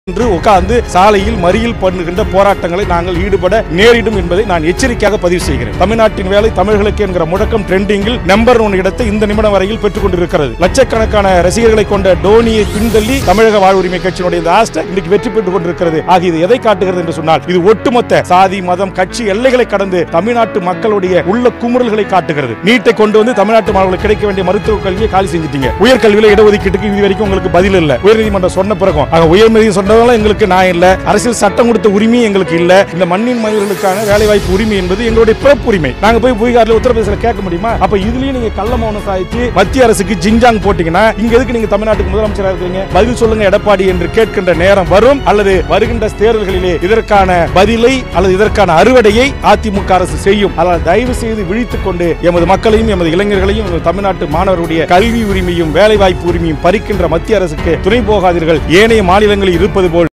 என்று உட்கார்ந்து சாலையில் மறியல் பண்ணுகின்ற போராட்டங்களை நாங்கள் ஈடுபட நேரிடும் என்பதை நான் எச்சரிக்கையாக பதிவு செய்கிறேன் தமிழ்நாட்டின் வேலை தமிழர்களுக்கு என்கிற முழக்கம் ட்ரெண்டிங்கில் நம்பர் ஒன் இடத்தை இந்த நிமிடம் வரையில் பெற்றுக் கொண்டிருக்கிறது லட்சக்கணக்கான ரசிகர்களை கொண்ட டோனியை பின்தள்ளி தமிழக வாழ்வுரிமை கட்சியினுடைய இந்த ஹேஷ்டாக் இன்னைக்கு வெற்றி பெற்றுக் கொண்டிருக்கிறது ஆக இது எதை காட்டுகிறது என்று சொன்னால் இது ஒட்டுமொத்த சாதி மதம் கட்சி எல்லைகளை கடந்து தமிழ்நாட்டு மக்களுடைய உள்ள குமுறல்களை காட்டுகிறது நீட்டை கொண்டு வந்து தமிழ்நாட்டு மாணவர்களுக்கு கிடைக்க வேண்டிய மருத்துவ கல்வியை காலி செஞ்சிட்டீங்க உயர்கல்வியில இடஒதுக்கீட்டுக்கு இது வரைக்கும் உங்களுக்கு பதில் இல்ல உயர்நீதிமன்றம் சொன்ன பிறகும் ஆக உயர்நீதி சொன்னதெல்லாம் எங்களுக்கு நான் இல்ல அரசியல் சட்டம் கொடுத்த உரிமை எங்களுக்கு இல்ல இந்த மண்ணின் மனிதர்களுக்கான வேலை வாய்ப்பு உரிமை என்பது எங்களுடைய பிறப்பு உரிமை நாங்க போய் பீகார்ல உத்தரப்பிரதேசல கேட்க முடியுமா அப்ப இதுலயும் நீங்க கள்ள மௌனம் சாதிச்சு மத்திய அரசுக்கு ஜிஞ்சாங் போட்டீங்கன்னா இங்க எதுக்கு நீங்க தமிழ்நாட்டுக்கு முதலமைச்சரா இருக்கீங்க பதில் சொல்லுங்க எடப்பாடி என்று கேட்கின்ற நேரம் வரும் அல்லது வருகின்ற தேர்தல்களிலே இதற்கான பதிலை அல்லது இதற்கான அறுவடையை அதிமுக அரசு செய்யும் அதனால் தயவு செய்து விழித்துக் கொண்டு எமது மக்களையும் எமது இளைஞர்களையும் எமது தமிழ்நாட்டு மாணவருடைய கல்வி உரிமையும் வேலை வாய்ப்பு உரிமையும் பறிக்கின்ற மத்திய அரசுக்கு துணை போகாதீர்கள் ஏனைய மாநிலங்களில் இருப்பது போல்